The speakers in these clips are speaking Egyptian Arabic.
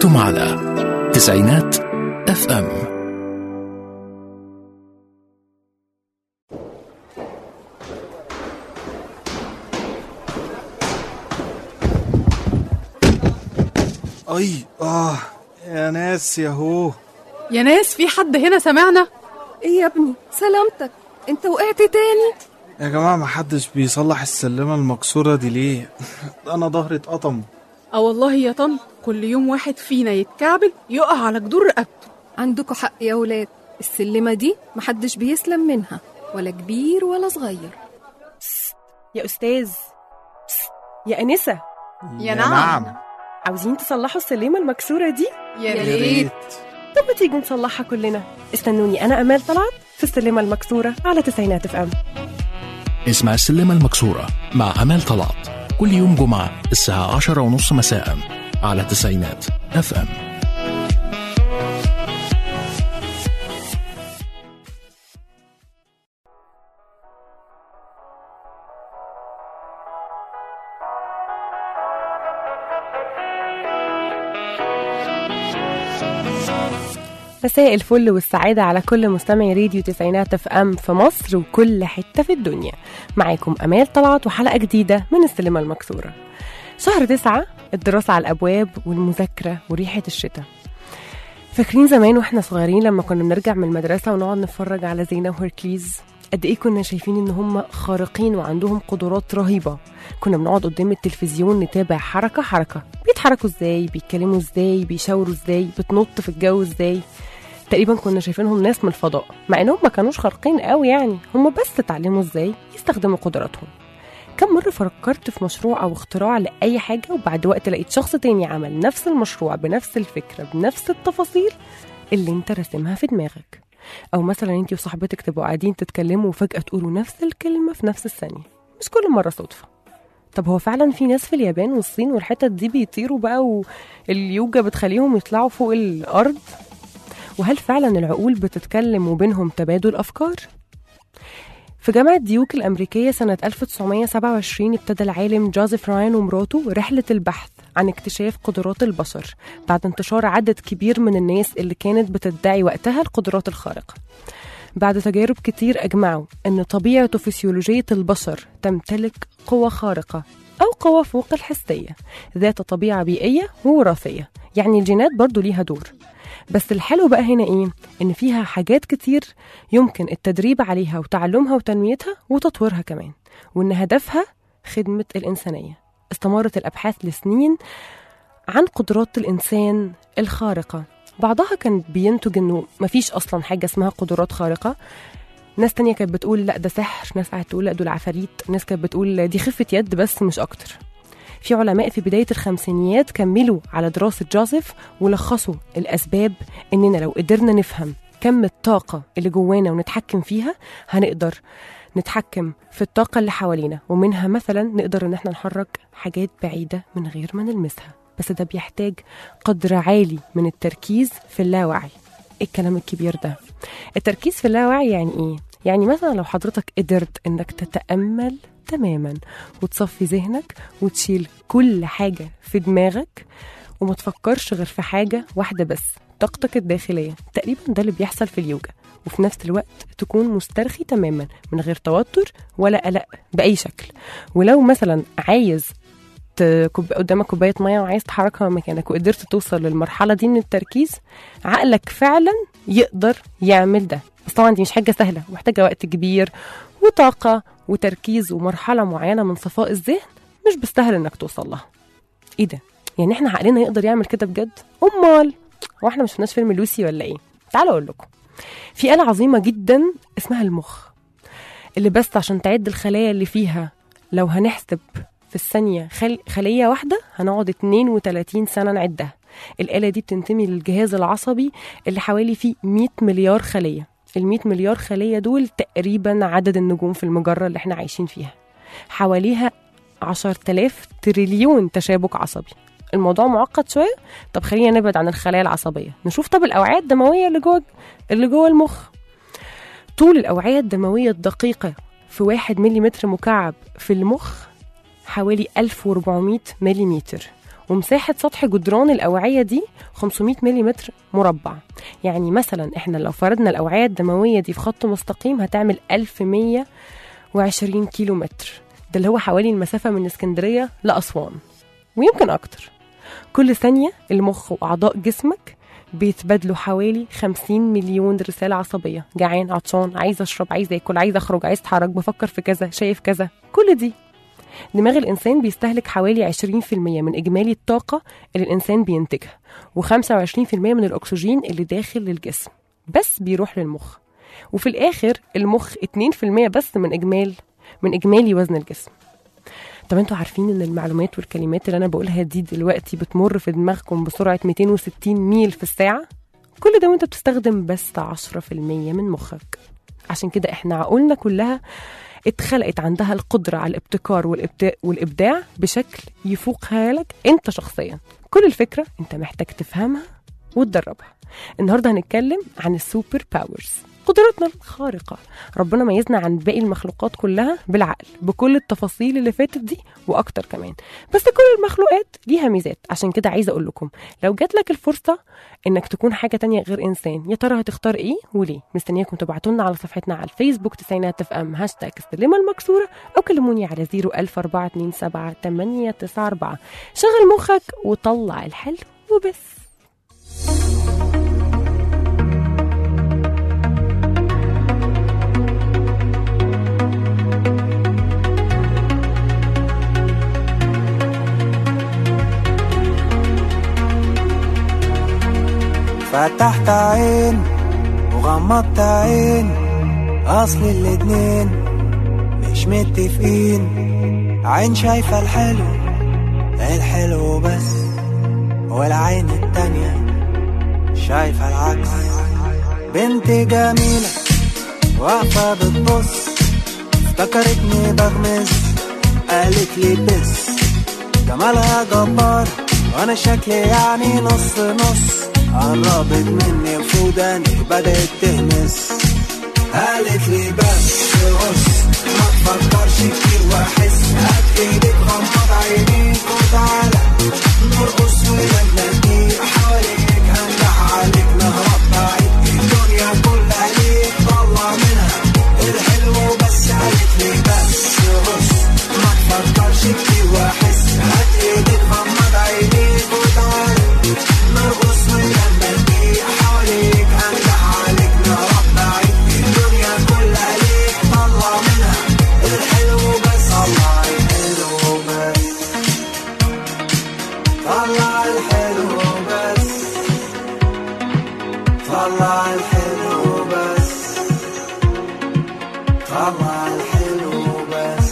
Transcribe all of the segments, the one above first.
أنتم على تسعينات اف ام اي اه يا ناس يا هو يا ناس في حد هنا سمعنا ايه يا ابني سلامتك انت وقعت تاني يا جماعه ما حدش بيصلح السلمه المكسوره دي ليه انا ظهري اتقطم اه والله يا طن كل يوم واحد فينا يتكعبل يقع على جدور رقبته عندكوا حق يا ولاد السلمة دي محدش بيسلم منها ولا كبير ولا صغير يا أستاذ يا أنسة يا نعم. عاوزين تصلحوا السلمة المكسورة دي؟ يا يا ريت طب ما تيجوا نصلحها كلنا استنوني أنا أمال طلعت في السلمة المكسورة على تسعينات اف ام اسمع السلمة المكسورة مع أمال طلعت كل يوم جمعة الساعة عشرة ونص مساء على تسعينات اف ام مساء الفل والسعادة على كل مستمعي راديو تسعينات اف ام في مصر وكل حتة في الدنيا معاكم أمال طلعت وحلقة جديدة من السلمة المكسورة شهر تسعة الدراسة على الأبواب والمذاكرة وريحة الشتاء فاكرين زمان واحنا صغيرين لما كنا بنرجع من المدرسة ونقعد نتفرج على زينة وهركليز قد ايه كنا شايفين ان هم خارقين وعندهم قدرات رهيبة كنا بنقعد قدام التلفزيون نتابع حركة حركة بيتحركوا ازاي بيتكلموا ازاي بيشاوروا ازاي بتنط في الجو ازاي تقريبا كنا شايفينهم ناس من الفضاء مع انهم ما كانوش خارقين قوي يعني هم بس اتعلموا ازاي يستخدموا قدراتهم كم مرة فكرت في مشروع أو اختراع لأي حاجة وبعد وقت لقيت شخص تاني عمل نفس المشروع بنفس الفكرة بنفس التفاصيل اللي انت راسمها في دماغك أو مثلا انت وصاحبتك تبقوا قاعدين تتكلموا وفجأة تقولوا نفس الكلمة في نفس الثانية مش كل مرة صدفة طب هو فعلا في ناس في اليابان والصين والحتت دي بيطيروا بقى واليوجا بتخليهم يطلعوا فوق الأرض وهل فعلا العقول بتتكلم وبينهم تبادل أفكار؟ في جامعة ديوك الأمريكية سنة 1927 ابتدى العالم جوزيف راين ومراته رحلة البحث عن اكتشاف قدرات البشر بعد انتشار عدد كبير من الناس اللي كانت بتدعي وقتها القدرات الخارقة بعد تجارب كتير أجمعوا أن طبيعة وفسيولوجية البشر تمتلك قوة خارقة أو قوة فوق الحسية ذات طبيعة بيئية ووراثية يعني الجينات برضو ليها دور بس الحلو بقى هنا ايه ان فيها حاجات كتير يمكن التدريب عليها وتعلمها وتنميتها وتطويرها كمان وان هدفها خدمة الإنسانية استمرت الأبحاث لسنين عن قدرات الإنسان الخارقة بعضها كان بينتج انه مفيش اصلا حاجه اسمها قدرات خارقه ناس تانية كانت بتقول لا ده سحر ناس قاعدة تقول لا دول عفاريت ناس كانت بتقول دي خفة يد بس مش أكتر في علماء في بداية الخمسينيات كملوا على دراسة جوزيف ولخصوا الأسباب إننا لو قدرنا نفهم كم الطاقة اللي جوانا ونتحكم فيها هنقدر نتحكم في الطاقة اللي حوالينا ومنها مثلا نقدر إن احنا نحرك حاجات بعيدة من غير ما نلمسها بس ده بيحتاج قدر عالي من التركيز في اللاوعي إيه الكلام الكبير ده التركيز في اللاوعي يعني ايه يعني مثلا لو حضرتك قدرت انك تتامل تماما وتصفي ذهنك وتشيل كل حاجه في دماغك وما تفكرش غير في حاجه واحده بس طاقتك الداخليه تقريبا ده اللي بيحصل في اليوجا وفي نفس الوقت تكون مسترخي تماما من غير توتر ولا قلق باي شكل ولو مثلا عايز ت- كوب- قدامك كوبايه ميه وعايز تحركها من مكانك وقدرت توصل للمرحله دي من التركيز عقلك فعلا يقدر يعمل ده بس طبعا دي مش حاجه سهله محتاجه وقت كبير وطاقه وتركيز ومرحله معينه من صفاء الذهن مش بالسهل انك توصل لها ايه ده يعني احنا عقلنا يقدر يعمل كده بجد امال هو احنا مش شفناش فيلم لوسي ولا ايه تعالوا اقول لكم في آلة عظيمة جدا اسمها المخ اللي بس عشان تعد الخلايا اللي فيها لو هنحسب في الثانية خل... خلية واحدة هنقعد 32 سنة نعدها الآلة دي بتنتمي للجهاز العصبي اللي حوالي فيه 100 مليار خلية ال 100 مليار خلية دول تقريبا عدد النجوم في المجرة اللي احنا عايشين فيها حواليها 10000 تريليون تشابك عصبي الموضوع معقد شوية طب خلينا نبعد عن الخلايا العصبية نشوف طب الأوعية الدموية اللي جوه اللي جوه المخ طول الأوعية الدموية الدقيقة في واحد مليمتر مكعب في المخ حوالي 1400 مليمتر ومساحة سطح جدران الأوعية دي 500 ملم مربع يعني مثلا احنا لو فرضنا الأوعية الدموية دي في خط مستقيم هتعمل 1120 كيلو متر ده اللي هو حوالي المسافة من اسكندرية لأسوان ويمكن أكتر كل ثانية المخ وأعضاء جسمك بيتبادلوا حوالي 50 مليون رسالة عصبية جعان عطشان عايز أشرب عايز آكل عايز أخرج عايز أتحرك بفكر في كذا شايف كذا كل دي دماغ الإنسان بيستهلك حوالي 20% من إجمالي الطاقة اللي الإنسان بينتجها و25% من الأكسجين اللي داخل للجسم بس بيروح للمخ وفي الآخر المخ 2% بس من إجمال من إجمالي وزن الجسم طب انتوا عارفين ان المعلومات والكلمات اللي انا بقولها دي دلوقتي بتمر في دماغكم بسرعة 260 ميل في الساعة كل ده وانت بتستخدم بس 10% من مخك عشان كده احنا عقولنا كلها اتخلقت عندها القدرة على الابتكار والإبت... والإبداع بشكل يفوق خيالك انت شخصيا كل الفكرة انت محتاج تفهمها وتدربها النهاردة هنتكلم عن السوبر باورز قدراتنا الخارقة ربنا ميزنا عن باقي المخلوقات كلها بالعقل بكل التفاصيل اللي فاتت دي وأكتر كمان بس كل المخلوقات ليها ميزات عشان كده عايزة أقول لكم لو جات لك الفرصة إنك تكون حاجة تانية غير إنسان يا ترى هتختار إيه وليه مستنياكم تبعتوا لنا على صفحتنا على الفيسبوك تسعينات اف ام هاشتاج السلمة المكسورة أو كلموني على 01427 شغل مخك وطلع الحلو وبس فتحت عين وغمضت عين اصل الاتنين مش متفقين عين شايفة الحلو الحلو بس والعين التانية شايفة العكس بنت جميلة واقفة بتبص افتكرتني بغمز قالت لي بس جمالها جبار وانا شكلي يعني نص نص قربت مني وفوداني بدأت تهمس قالت لي بس بص ما تفكرش كتير واحس هات ايدك غمض عينيك وتعالى نرقص ونغني حواليك هندح عليك نهرب بعيد الدنيا كلها ليك طلع منها الحلو بس قالت لي بس بص ما تفكرش كتير واحس هات ايدك غمض عينيك وتعالى نرقص ونغني حواليك هندح عليك نهرب بعيد الدنيا كلها ليك طلع منها الحلو بس طلع الحلو بس طلع الحلو بس طلع الحلو بس طلع الحلو بس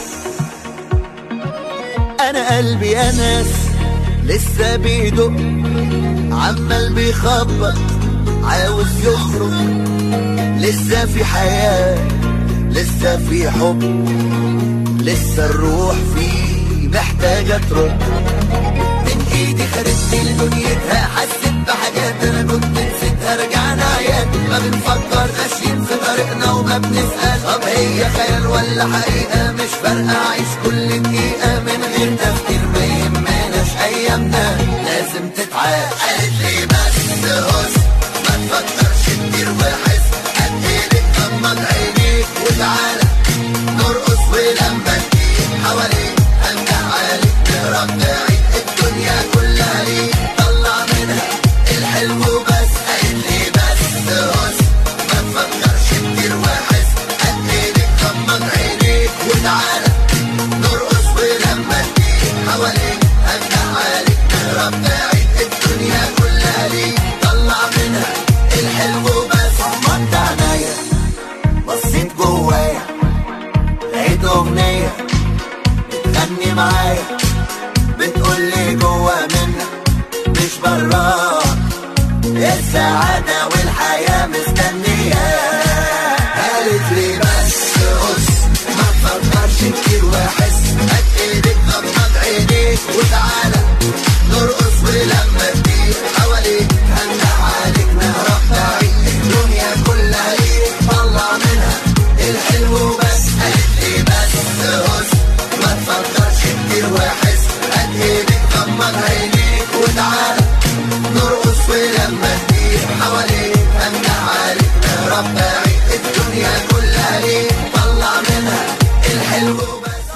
انا قلبي انس لسه بيدق عمال بيخبط عاوز يخرج لسه في حياة لسه في حب لسه الروح فيه محتاجة ترد من ايدي خدت لدنيتها حسيت بحاجات انا كنت نسيتها رجعنا عيال ما بنفكر ماشيين في طريقنا وما بنسأل طب هي خيال ولا حقيقة مش فارقة اعيش كل دقيقة من غير تفكير ما يهمناش ايامنا لازم تتعاش قالت لي بس هس ما تفكرش كتير وحس قد ايدك غمض عينيك وتعالى نرقص ولما تجيب حواليك هنجح عليك نهرب بعيد الدنيا كلها ليك طلع منها الحلو بس قالت لي بس هس ما تفكرش كتير وحس قد ايدك غمض عينيك وتعالى نرقص ولما تجيب حواليك هنجح عليك نهرب بعيد الدنيا كلها ليك طلع منها الحلو بس غمضت عينيا بصيت جوايا لقيت اغنيه بتغني معايا بتقول لي جوا منك مش براك السعادة والحياة مستنية قالت لي بس قص ما تفكرش كتير واحس هات ايدك غمض عينيك وتعالى نرقص ولما تجيب حواليك هندح عليك نهرب بعيد الدنيا كلها ليك طلع منها الحلو بس قالت لي بس قص ما تفكرش كتير واحس هات ايدك غمض عينيك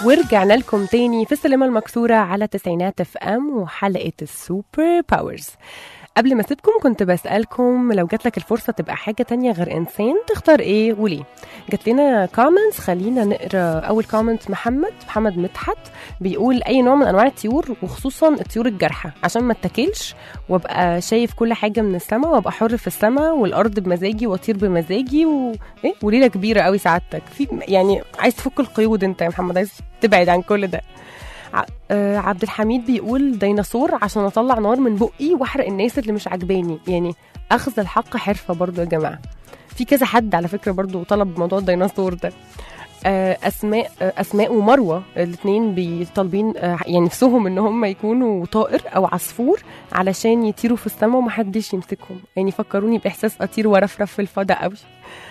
ورجعنا لكم تاني في السينما المكسورة على تسعينات اف ام وحلقة السوبر باورز قبل ما اسيبكم كنت بسألكم لو جات لك الفرصة تبقى حاجة تانية غير إنسان تختار إيه وليه جات لنا كومنتس خلينا نقرا أول كومنت محمد محمد مدحت بيقول أي نوع من أنواع الطيور وخصوصا الطيور الجارحة عشان ما اتاكلش وابقى شايف كل حاجة من السماء وابقى حر في السماء والأرض بمزاجي واطير بمزاجي و... إيه وليلة كبيرة قوي سعادتك في يعني عايز تفك القيود أنت يا محمد عايز تبعد عن كل ده ع- آه، عبد الحميد بيقول ديناصور عشان اطلع نار من بقي واحرق الناس اللي مش عاجباني يعني اخذ الحق حرفه برضو يا جماعه في كذا حد على فكره برضو طلب موضوع الديناصور ده آه، اسماء آه، اسماء ومروه الاثنين بيطالبين آه، يعني نفسهم ان هم يكونوا طائر او عصفور علشان يطيروا في السماء ومحدش يمسكهم يعني فكروني باحساس اطير وارفرف في الفضاء قوي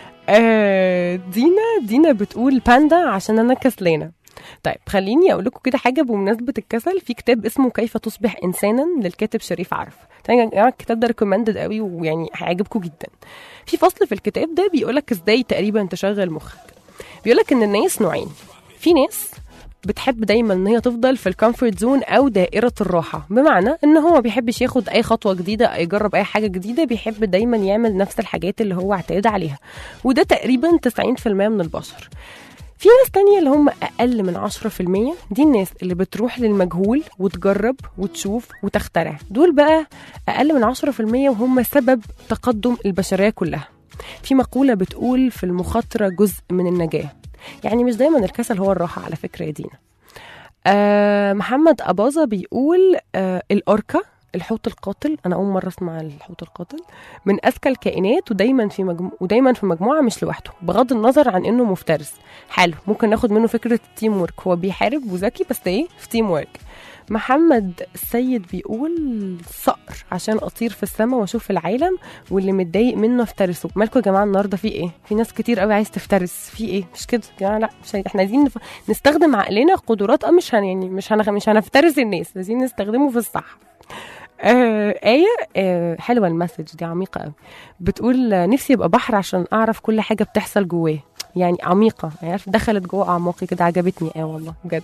آه، دينا دينا بتقول باندا عشان انا كسلانه طيب خليني اقول لكم كده حاجه بمناسبه الكسل في كتاب اسمه كيف تصبح انسانا للكاتب شريف عرف طبعاً يا جماعه الكتاب ده ريكومندد قوي ويعني هيعجبكم جدا في فصل في الكتاب ده بيقولك ازاي تقريبا تشغل مخك بيقولك ان الناس نوعين في ناس بتحب دايما ان هي تفضل في الكومفورت زون او دائره الراحه بمعنى ان هو ما بيحبش ياخد اي خطوه جديده او يجرب اي حاجه جديده بيحب دايما يعمل نفس الحاجات اللي هو اعتاد عليها وده تقريبا 90% من البشر في ناس تانية اللي هم أقل من 10% دي الناس اللي بتروح للمجهول وتجرب وتشوف وتخترع دول بقى أقل من 10% وهم سبب تقدم البشرية كلها في مقولة بتقول في المخاطرة جزء من النجاة يعني مش دايما الكسل هو الراحة على فكرة يا دينا آه محمد أباظة بيقول آه الأوركا الحوت القاتل انا اول مره اسمع الحوت القاتل من اذكى الكائنات ودايما في مجمو... ودايما في مجموعه مش لوحده بغض النظر عن انه مفترس حلو ممكن ناخد منه فكره التيم ورك هو بيحارب وذكي بس ايه في تيم ورك محمد السيد بيقول صقر عشان اطير في السماء واشوف العالم واللي متضايق منه افترسه مالكم يا جماعه النهارده في ايه في ناس كتير قوي عايز تفترس في ايه مش كده يا جماعه لا مش عايز- احنا عايزين نف... نستخدم عقلنا قدرات اه مش هن يعني مش هن... مش هنفترس الناس عايزين نستخدمه في الصح آه آية آه حلوة المسج دي عميقة قوي بتقول آه، نفسي يبقى بحر عشان أعرف كل حاجة بتحصل جواه يعني عميقة يعني عارف دخلت جوه أعماقي كده عجبتني اه والله بجد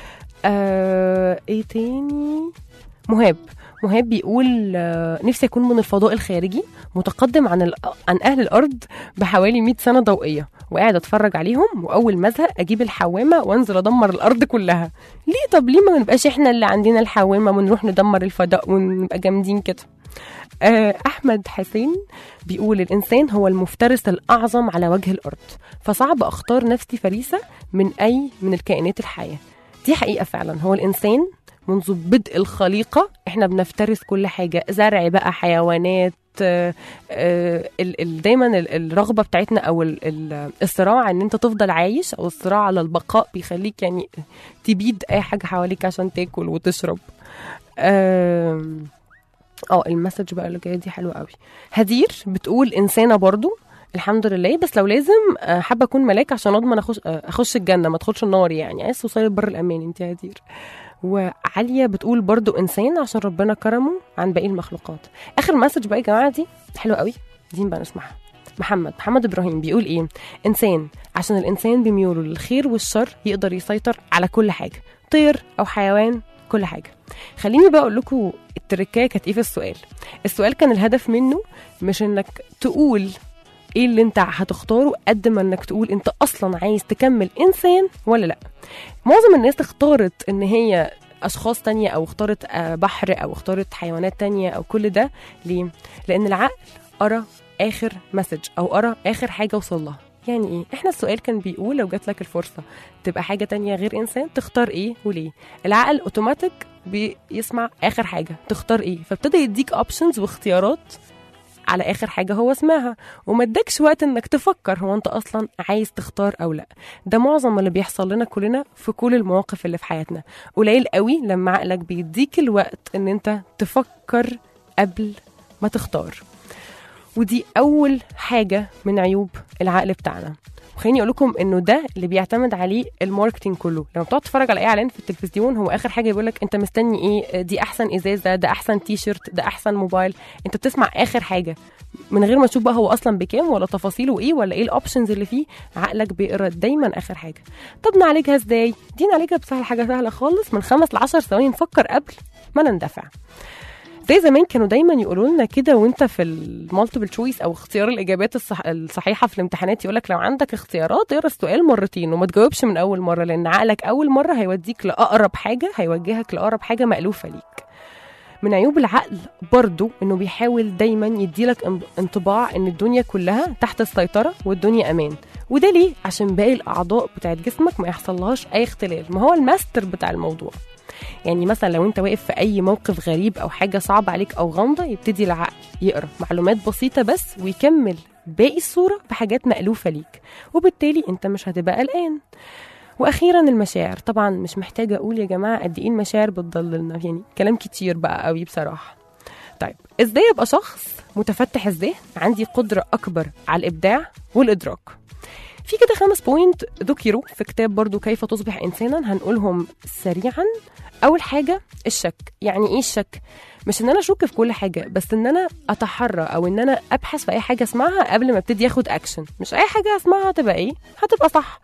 آه ايه تاني مهاب مهاب بيقول آه، نفسي اكون من الفضاء الخارجي متقدم عن ال... عن اهل الارض بحوالي 100 سنه ضوئيه وقاعد اتفرج عليهم واول ما ازهق اجيب الحوامه وانزل ادمر الارض كلها ليه طب ليه ما نبقاش احنا اللي عندنا الحوامه ونروح ندمر الفضاء ونبقى جامدين كده آه، احمد حسين بيقول الانسان هو المفترس الاعظم على وجه الارض فصعب اختار نفسي فريسه من اي من الكائنات الحيه دي حقيقه فعلا هو الانسان منذ بدء الخليقه احنا بنفترس كل حاجه زرع بقى حيوانات آه، آه، ال- ال- دايما ال- الرغبه بتاعتنا او ال- ال- الصراع ان انت تفضل عايش او الصراع على البقاء بيخليك يعني تبيد اي حاجه حواليك عشان تاكل وتشرب آم، اه المسج بقى اللي جايه دي حلوه قوي هدير بتقول انسانه برضو الحمد لله بس لو لازم آه، حابه اكون ملاك عشان اضمن اخش آه، اخش الجنه ما ادخلش النار يعني عايز توصلي لبر الامان انت يا هدير وعاليه بتقول برضو انسان عشان ربنا كرمه عن باقي المخلوقات اخر مسج بقى يا جماعه دي حلوه قوي دي بقى نسمعها محمد محمد ابراهيم بيقول ايه انسان عشان الانسان بميوله للخير والشر يقدر يسيطر على كل حاجه طير او حيوان كل حاجه خليني بقى اقول لكم التركايه كانت ايه في السؤال السؤال كان الهدف منه مش انك تقول ايه اللي انت هتختاره قد ما انك تقول انت اصلا عايز تكمل انسان ولا لا معظم الناس اختارت ان هي اشخاص تانية او اختارت آه، بحر او اختارت حيوانات تانية او كل ده ليه لان العقل قرا اخر مسج او قرا اخر حاجه وصل لها يعني ايه احنا السؤال كان بيقول لو جات لك الفرصه تبقى حاجه تانية غير انسان تختار ايه وليه العقل اوتوماتيك بيسمع اخر حاجه تختار ايه فابتدى يديك اوبشنز واختيارات على اخر حاجه هو سمعها وما ادكش وقت انك تفكر هو انت اصلا عايز تختار او لا ده معظم اللي بيحصل لنا كلنا في كل المواقف اللي في حياتنا قليل قوي لما عقلك بيديك الوقت ان انت تفكر قبل ما تختار ودي اول حاجه من عيوب العقل بتاعنا وخليني اقول لكم انه ده اللي بيعتمد عليه الماركتينج كله لما بتقعد تتفرج على اي اعلان في التلفزيون هو اخر حاجه يقول لك انت مستني ايه دي احسن ازازه ده احسن تي شيرت ده احسن موبايل انت بتسمع اخر حاجه من غير ما تشوف بقى هو اصلا بكام ولا تفاصيله ايه ولا ايه الاوبشنز اللي فيه عقلك بيقرا دايما اخر حاجه طب نعالجها ازاي دي نعالجها بسهل حاجه سهله خالص من خمس ل 10 ثواني نفكر قبل ما نندفع زي زمان كانوا دايما يقولوا لنا كده وانت في المالتيبل تشويس او اختيار الاجابات الصح... الصحيحه في الامتحانات يقول لك لو عندك اختيارات اقرا السؤال مرتين وما تجاوبش من اول مره لان عقلك اول مره هيوديك لاقرب حاجه هيوجهك لاقرب حاجه مالوفه ليك من عيوب العقل برضو انه بيحاول دايما يديلك ان- انطباع ان الدنيا كلها تحت السيطره والدنيا امان وده ليه عشان باقي الاعضاء بتاعت جسمك ما يحصلهاش اي اختلال ما هو الماستر بتاع الموضوع يعني مثلا لو انت واقف في اي موقف غريب او حاجه صعبه عليك او غامضه يبتدي العقل يقرا معلومات بسيطه بس ويكمل باقي الصوره بحاجات مألوفه ليك وبالتالي انت مش هتبقى قلقان واخيرا المشاعر طبعا مش محتاجه اقول يا جماعه قد ايه المشاعر بتضللنا يعني كلام كتير بقى قوي بصراحه طيب ازاي ابقى شخص متفتح الذهن عندي قدره اكبر على الابداع والادراك في كده خمس بوينت ذكروا في كتاب برضو كيف تصبح انسانا هنقولهم سريعا اول حاجه الشك يعني ايه الشك مش ان انا اشك في كل حاجه بس ان انا اتحرى او ان انا ابحث في اي حاجه اسمعها قبل ما ابتدي اخد اكشن مش اي حاجه اسمعها هتبقى ايه هتبقى صح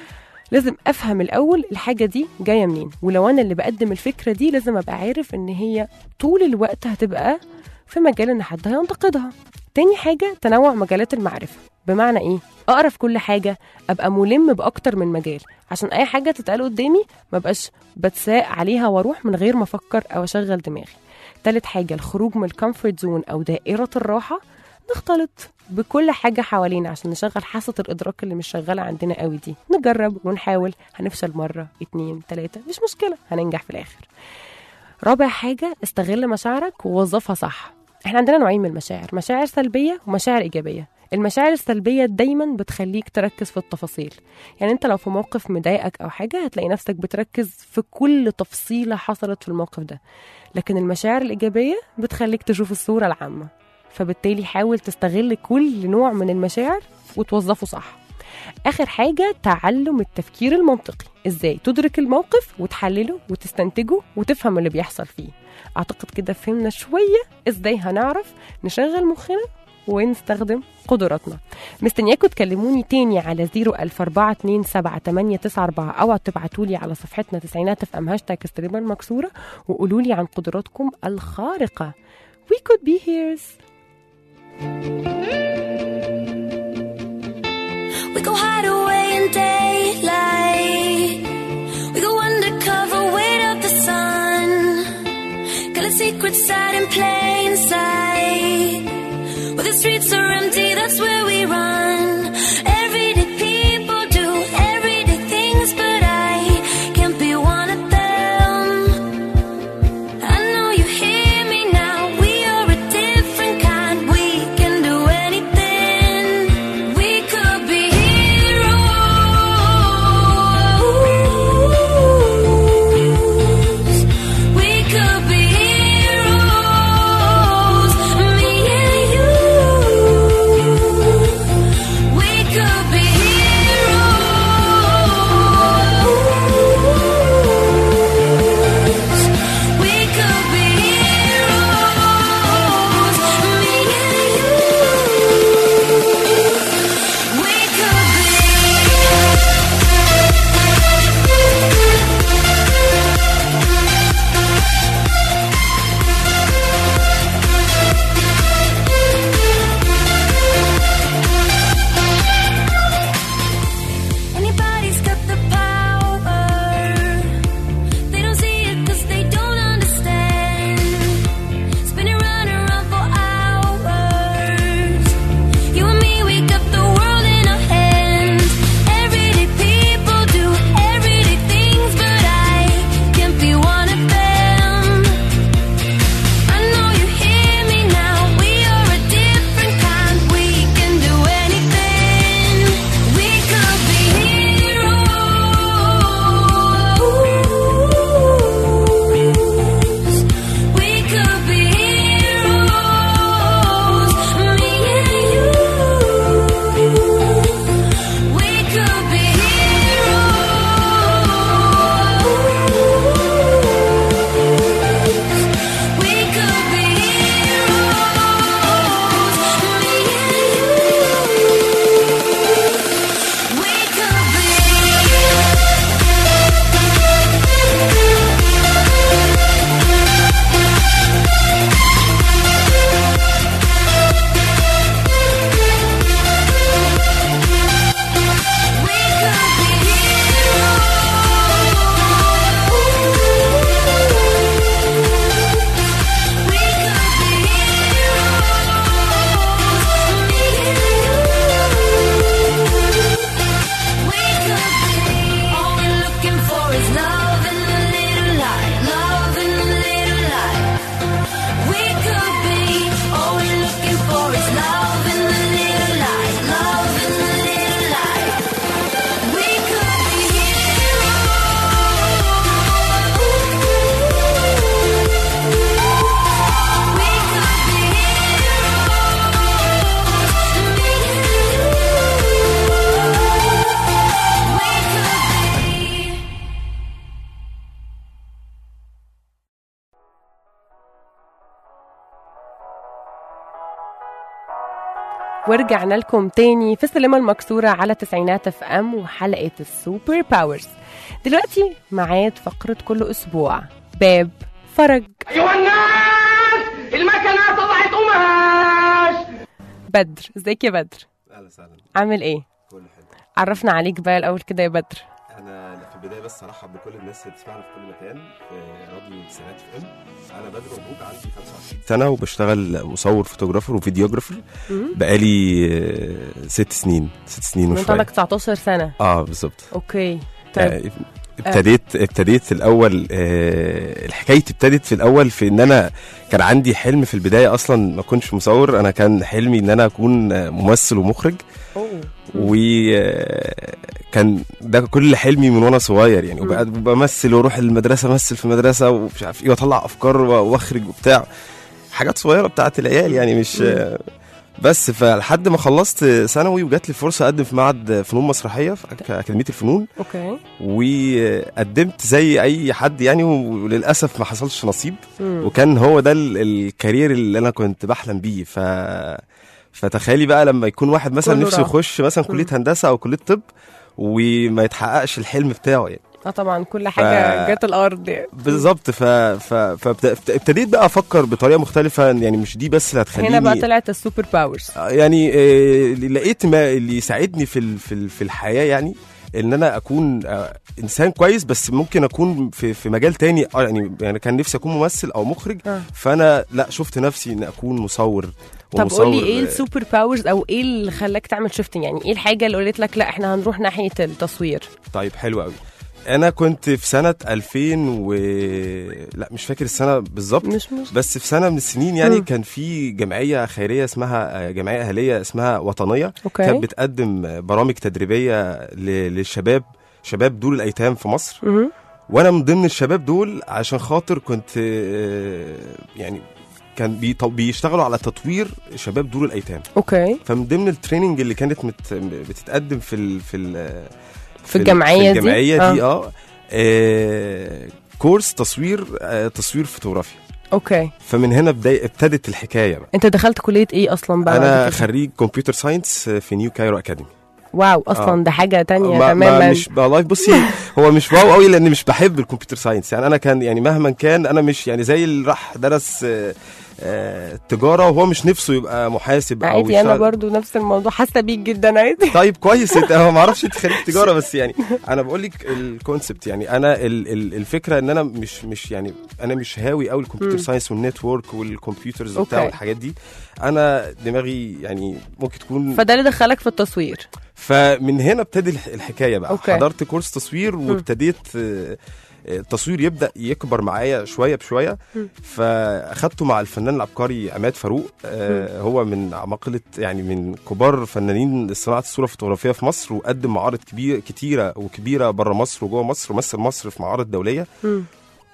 لازم افهم الاول الحاجه دي جايه منين ولو انا اللي بقدم الفكره دي لازم ابقى عارف ان هي طول الوقت هتبقى في مجال ان حد هينتقدها تاني حاجه تنوع مجالات المعرفه بمعنى ايه اقرا في كل حاجه ابقى ملم باكتر من مجال عشان اي حاجه تتقال قدامي ما بقاش بتساق عليها واروح من غير ما افكر او اشغل دماغي تالت حاجه الخروج من الكومفورت زون او دائره الراحه نختلط بكل حاجة حوالينا عشان نشغل حاسة الإدراك اللي مش شغالة عندنا قوي دي نجرب ونحاول هنفشل مرة اتنين تلاتة مش مشكلة هننجح في الآخر رابع حاجة استغل مشاعرك ووظفها صح احنا عندنا نوعين من المشاعر مشاعر سلبية ومشاعر إيجابية المشاعر السلبية دايما بتخليك تركز في التفاصيل يعني انت لو في موقف مضايقك او حاجة هتلاقي نفسك بتركز في كل تفصيلة حصلت في الموقف ده لكن المشاعر الإيجابية بتخليك تشوف الصورة العامة فبالتالي حاول تستغل كل نوع من المشاعر وتوظفه صح اخر حاجه تعلم التفكير المنطقي ازاي تدرك الموقف وتحلله وتستنتجه وتفهم اللي بيحصل فيه اعتقد كده فهمنا شويه ازاي هنعرف نشغل مخنا ونستخدم قدراتنا مستنياكم تكلموني تاني على 004278994 او تبعتوا لي على صفحتنا تسعينات في ام هاشتاج استريما المكسوره وقولوا لي عن قدراتكم الخارقه We could be heroes We go hide away in daylight. We go undercover, wait up the sun. Got a secret side in plain sight. Where the streets are empty, that's where we run. Everyday people do everyday things, but I can't be one of them. I know you hear me now. We are a different kind. We can do anything. ورجعنا لكم تاني في السلمة المكسورة على تسعينات اف ام وحلقة السوبر باورز دلوقتي ميعاد فقرة كل أسبوع باب فرج أيها الناس المكنة طلعت قماش بدر ازيك يا بدر اهلا وسهلا عامل ايه كل حلو عرفنا عليك بقى الأول كده يا بدر انا في البدايه بس ارحب بكل الناس اللي بتسمعنا في كل مكان في راديو تسعينات اف ام انا بدر مبروك عندي 25 سنه وبشتغل مصور فوتوغرافر وفيديوجرافر بقالي آه، ست سنين ست سنين وانت وشويه عندك 19 سنة اه بالظبط اوكي طيب يعني ابتديت ابتديت في الاول آه، الحكايه ابتدت في الاول في ان انا كان عندي حلم في البدايه اصلا ما كنتش مصور انا كان حلمي ان انا اكون آه، ممثل ومخرج وكان ده كل حلمي من وانا صغير يعني وبقى- وبمثل واروح المدرسه امثل في المدرسه ومش عارف ايه واطلع افكار واخرج وبتاع حاجات صغيره بتاعت العيال يعني مش بس فلحد ما خلصت ثانوي وجات لي فرصه اقدم في معهد فنون مسرحيه في أك- اكاديميه الفنون اوكي وقدمت زي اي حد يعني وللاسف ما حصلش نصيب مم. وكان هو ده ال- الكارير اللي انا كنت بحلم بيه ف فتخيلي بقى لما يكون واحد مثلا كله نفسه راح. يخش مثلا كليه هندسه او كليه طب وما يتحققش الحلم بتاعه يعني اه طبعا كل حاجة ف- جت الأرض يعني بالظبط ف... ف... فابتديت بقى افكر بطريقه مختلفه يعني مش دي بس اللي هتخليني هنا بقى طلعت السوبر باورز يعني آه، اللي لقيت ما اللي يساعدني في ال- في ال- في الحياه يعني ان انا اكون آه، انسان كويس بس ممكن اكون في في مجال تاني اه يعني يعني كان نفسي اكون ممثل او مخرج آه. فانا لا شفت نفسي ان اكون مصور طب ومصور قولي ايه آه، السوبر باورز او ايه اللي خلاك تعمل شيفتنج يعني ايه الحاجه اللي قلت لك لا احنا هنروح ناحيه التصوير طيب حلو قوي انا كنت في سنه 2000 و لا مش فاكر السنه بالظبط مش مش بس في سنه من السنين يعني مم. كان في جمعيه خيريه اسمها آه، جمعيه اهليه اسمها وطنيه اوكي كانت بتقدم برامج تدريبيه ل- للشباب شباب دول الايتام في مصر مهم. وانا من ضمن الشباب دول عشان خاطر كنت آه، يعني كان بيط- بيشتغلوا على تطوير شباب دور الايتام اوكي فمن ضمن التريننج اللي كانت مت بتتقدم في ال في ال في الجمعيه في الجمعيه دي دي اه, آه كورس تصوير آه تصوير فوتوغرافيا اوكي فمن هنا بداية ابتدت الحكايه بقى انت دخلت كليه ايه اصلا بقى انا بعد كده؟ خريج كمبيوتر ساينس في نيو كايرو اكاديمي واو اصلا آه. ده حاجه تانية ما, ما تماما مش والله بصي هو مش واو قوي لان مش بحب الكمبيوتر ساينس يعني انا كان يعني مهما كان انا مش يعني زي اللي راح درس آه، آه، تجاره وهو مش نفسه يبقى محاسب او عادي انا يشتغل- برضو نفس الموضوع حاسه بيك جدا عادي طيب كويس انت هو ما اعرفش انت خريج تجاره بس يعني انا بقول لك الكونسبت يعني انا ال ال الفكره ان انا مش مش يعني انا مش هاوي قوي الكمبيوتر مم. ساينس والنتورك والكمبيوترز وبتاع أوكي. والحاجات دي انا دماغي يعني ممكن تكون فده اللي دخلك في التصوير فمن هنا ابتدي الح- الحكايه بقى أوكي. حضرت كورس تصوير وابتديت آه، آه، التصوير يبدا يكبر معايا شويه بشويه مم. فاخدته مع الفنان العبقري عماد فاروق آه، هو من عماقله يعني من كبار فنانين صناعه الصوره الفوتوغرافيه في مصر وقدم معارض كبيره كتيره وكبيره بره مصر وجوه مصر ومثل مصر في معارض دوليه مم.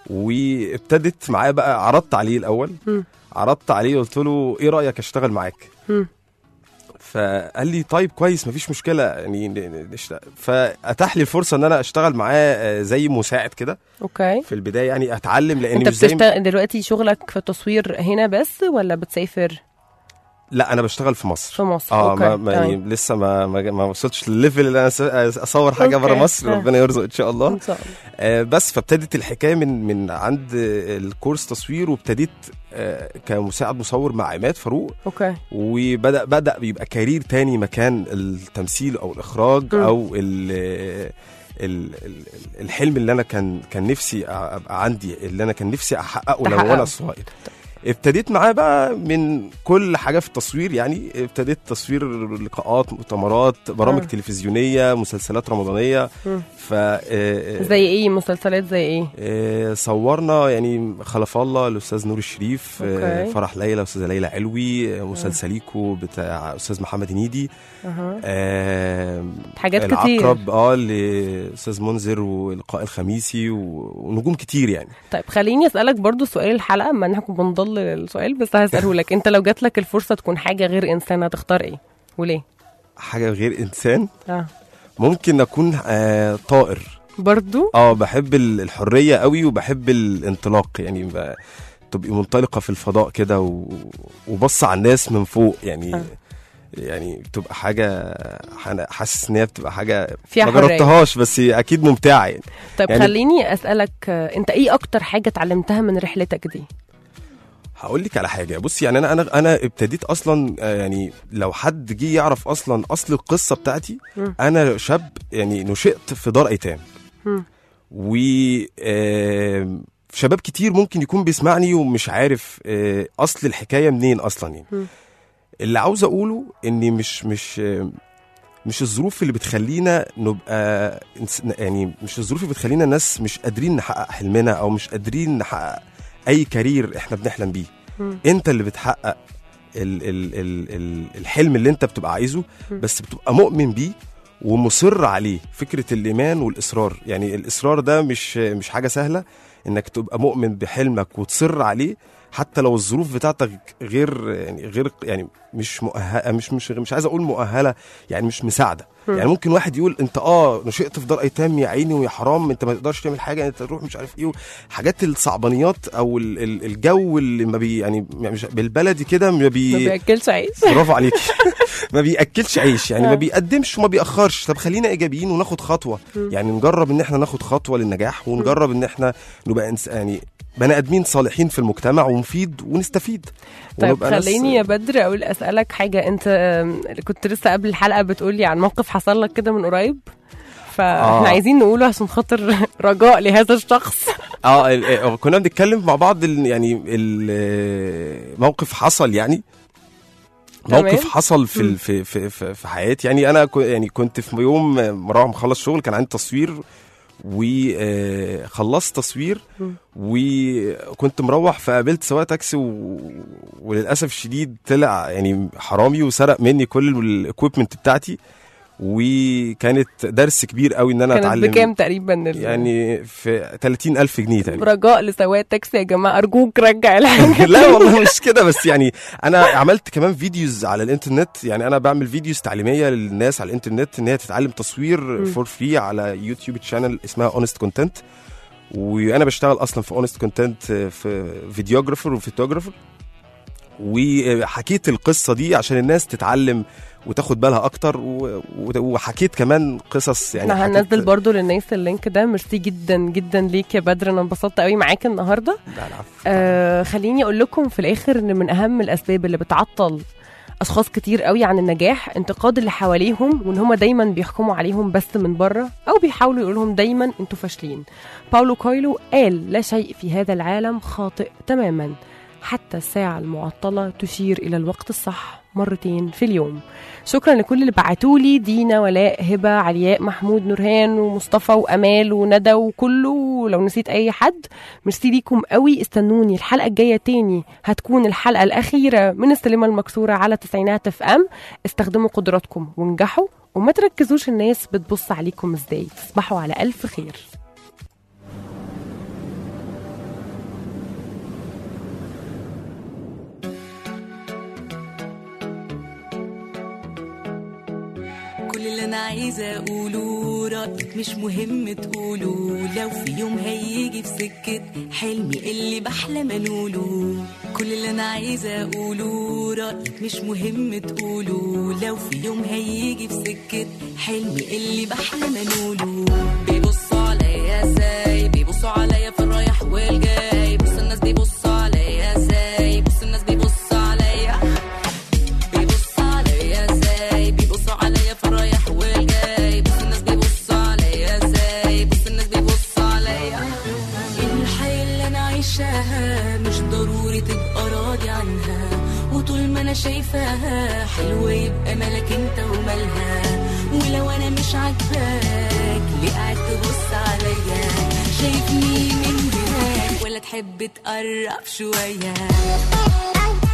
وابتدت معاه بقى عرضت عليه الاول مم. عرضت عليه قلت له ايه رايك اشتغل معاك مم. فقال لي طيب كويس مفيش مشكله يعني ن- ن- نشت- فاتاح لي الفرصه ان انا اشتغل معاه آه، زي مساعد كده اوكي في البدايه يعني اتعلم لان انت مش زي بتشتغل دلوقتي شغلك في التصوير هنا بس ولا بتسافر لا انا بشتغل في مصر في مصر اه اوكي ما ما يعني تمام. لسه ما ما, ما وصلتش للليفل اللي انا س- اصور حاجه أوكي. بره مصر آه. ربنا يرزق ان شاء الله ان شاء الله آه بس فابتدت الحكايه من من عند آه، الكورس تصوير وابتديت آه كمساعد مصور مع عماد فاروق اوكي وبدا بدا يبقى كارير تاني مكان التمثيل او الاخراج م. او ال ال- ال- الحلم اللي انا كان كان نفسي ابقى عندي اللي انا كان نفسي احققه لو تحققه. وانا صغير ابتديت معاه بقى من كل حاجه في التصوير يعني ابتديت تصوير لقاءات مؤتمرات برامج آه. تلفزيونيه مسلسلات رمضانيه مم. ف آه، زي ايه مسلسلات زي ايه آه، صورنا يعني خلف الله الاستاذ نور الشريف آه، أوكي. فرح ليلى استاذه ليلى علوي آه، مسلسليكو بتاع استاذ محمد هنيدي اها آه، حاجات كتير العقرب اه لاستاذ منذر والقاء الخميسي و- ونجوم كتير يعني طيب خليني اسالك برضو سؤال الحلقه ما احنا بنضل السؤال بس هساله لك انت لو جات لك الفرصه تكون حاجه غير انسان هتختار ايه وليه حاجه غير انسان اه ممكن اكون آه طائر برضو اه بحب ال- الحريه قوي وبحب الانطلاق يعني ب- تبقي منطلقه في الفضاء كده و- وبص على الناس من فوق يعني آه. يعني بتبقى حاجه انا حاسس ان هي بتبقى حاجه فيها ما حرية. جربتهاش بس هي اكيد ممتعه يعني طيب يعني- خليني اسالك آه، انت ايه اكتر حاجه اتعلمتها من رحلتك دي هقول لك على حاجه بصي يعني انا انا انا ابتديت اصلا آه، يعني لو حد جه يعرف اصلا اصل القصه بتاعتي مم. انا شاب يعني نشأت في دار ايتام مم. و آه، شباب كتير ممكن يكون بيسمعني ومش عارف آه، اصل الحكايه منين اصلا يعني مم. اللي عاوز اقوله اني مش مش آه، مش الظروف اللي بتخلينا نبقى إنس- يعني مش الظروف اللي بتخلينا ناس مش قادرين نحقق حلمنا او مش قادرين نحقق اي كارير احنا بنحلم بيه مم. انت اللي بتحقق ال ال ال ال الحلم اللي انت بتبقى عايزه مم. بس بتبقى مؤمن بيه ومصر عليه فكره الايمان والاصرار يعني الاصرار ده مش مش حاجه سهله انك تبقى مؤمن بحلمك وتصر عليه حتى لو الظروف بتاعتك غير يعني غير يعني مش مؤهله مش مش مش عايز اقول مؤهله يعني مش مساعده مم. يعني ممكن واحد يقول انت اه نشأت في دار ايتام يا عيني ويا حرام انت ما تقدرش تعمل حاجه انت تروح مش عارف ايه حاجات الصعبانيات او ال- ال- الجو اللي ما بي يعني مش بالبلدي كده ما بي ما بياكلش عيش برافو عليكي ما بياكلش عيش يعني آه. ما بيقدمش وما بيأخرش طب خلينا ايجابيين وناخد خطوه مم. يعني نجرب ان احنا ناخد خطوه للنجاح ونجرب ان احنا نبقى إنس يعني بني ادمين صالحين في المجتمع ونفيد ونستفيد طيب ونبقى ناس- خليني يا بدر اقول اسالك حاجه انت آم، كنت لسه قبل الحلقه بتقولي عن موقف حصل لك كده من قريب فاحنا آه. عايزين نقوله عشان خاطر رجاء لهذا الشخص اه ال- آه، كنا بنتكلم مع بعض ال- يعني الموقف حصل يعني تمام. موقف حصل في مم. ال- في في في, في حياتي يعني انا كو- يعني كنت في يوم مروح مخلص شغل كان عندي تصوير وخلصت تصوير مم. وكنت مروح فقابلت سواق تاكسي و... وللاسف الشديد طلع يعني حرامي وسرق مني كل الاكويبمنت بتاعتي وكانت درس كبير قوي ان انا كانت اتعلم بكام تقريبا ال- يعني في 30 ألف جنيه تقريبا رجاء لسواق تاكسي يا جماعه ارجوك رجع الحاجه لا والله مش كده بس يعني انا عملت كمان فيديوز على الانترنت يعني انا بعمل فيديوز تعليميه للناس على الانترنت ان هي تتعلم تصوير مم. فور فري على يوتيوب تشانل اسمها اونست كونتنت وانا بشتغل اصلا في اونست كونتنت في فيديوجرافر وفوتوجرافر وحكيت القصه دي عشان الناس تتعلم وتاخد بالها اكتر و- و- وحكيت كمان قصص يعني احنا حكيت- هننزل برضو للناس اللينك ده ميرسي جدا جدا ليك يا بدر انا انبسطت قوي معاك النهارده لا، العفو. آه خليني اقول لكم في الاخر ان من اهم الاسباب اللي بتعطل اشخاص كتير قوي عن النجاح انتقاد اللي حواليهم وان هم دايما بيحكموا عليهم بس من بره او بيحاولوا يقولوا لهم دايما انتوا فاشلين باولو كويلو قال لا شيء في هذا العالم خاطئ تماما حتى الساعة المعطلة تشير إلى الوقت الصح مرتين في اليوم شكرا لكل اللي بعتولي دينا ولاء هبة علياء محمود نورهان ومصطفى وأمال وندى وكله لو نسيت أي حد ميرسي ليكم قوي استنوني الحلقة الجاية تاني هتكون الحلقة الأخيرة من السلمة المكسورة على تسعينات اف ام استخدموا قدراتكم وانجحوا وما تركزوش الناس بتبص عليكم ازاي تصبحوا على ألف خير كل اللي انا عايزه اقوله رايك مش مهم تقوله لو في يوم هيجي في سكه حلمي اللي بحلم انوله كل اللي انا عايزه اقوله رايك مش مهم تقوله لو في يوم هيجي في سكه حلمي اللي بحلم انوله بيبصوا عليا ازاي بيبصوا عليا في الرايح والجاي بص الناس بيبصوا عليا ازاي بص الناس بيبصوا عليا بيبصوا عليا ازاي بيبصوا عليا في الرايح والجاي بص الناس بيبصوا عليا ازاي بص الناس بيبصوا عليا الحياة اللي انا عايشاها مش ضروري تبقى راضي عنها وطول ما انا شايفاها حلوة يبقى مالك انت ومالها ولو انا مش عاجباك ليه قاعد تبص عليا شايفني من هناك ولا تحب تقرب شوية